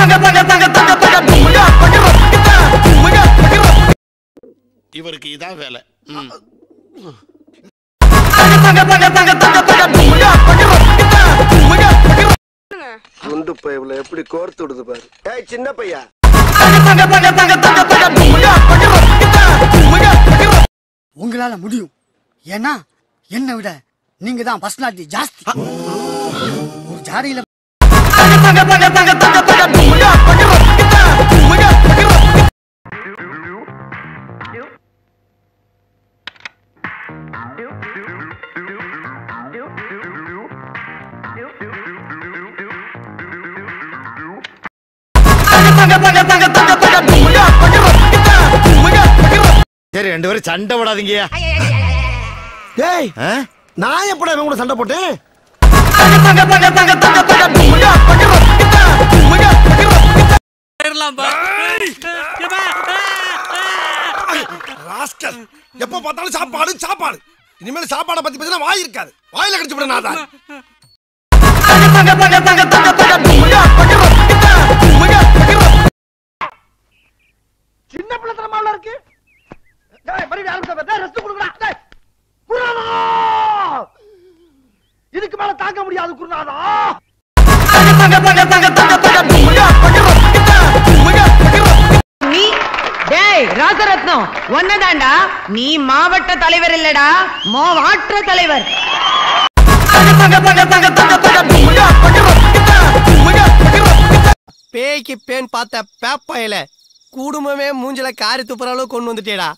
இவருக்கு இதான் வேலை ம். குண்டு பைப்ல எப்படி கோர்த்து விடுது பாரு ஏய் சின்ன பையா உங்களால முடியும் ஏன்னா என்னை விட நீங்க தான் பர்சனாலிட்டி ஜாஸ்தி ஒரு ஜாடியில சரி ரெண்டு பேரும் சண்டை விடாதீங்கயா டேய் நான் எப்படா இவன் கூட சண்டை போட்டேன் ராஸ்கல் எப்ப பார்த்தாலும் சாப்பாடு சாப்பாடு இனிமேல் சாப்பாடை பத்தி பேசினா வாய் இருக்காது வாயில கடிச்சு விட நான் தான் சின்ன பிள்ளைத்தனமால இருக்கு டேய் மறுபடியும் ஆரம்பிச்சா டேய் ரெஸ்ட் கொடுங்கடா டேய் குருநாதா இதுக்கு மேல தாங்க முடியாது குருநாதா நீ டேய் ராசரத்னம் ஒன்னதாண்டா நீ மாவட்ட தலைவர் இல்லடா மாவாற்ற தலைவர் பேய்க்கு பேன் பார்த்த பேப்பாயில குடும்பமே மூஞ்சில காரி துப்புற அளவுக்கு கொண்டு வந்துட்டேடா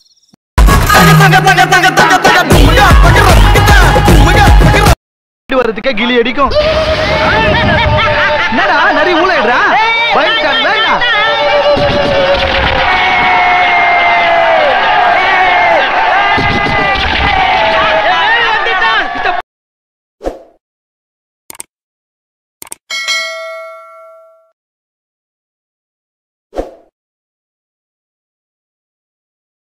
வர்றதுக்கே கிளி அடிக்கும் என்னடா நரி ஊழையிடுறா பயந்துட்டாங்களா என்ன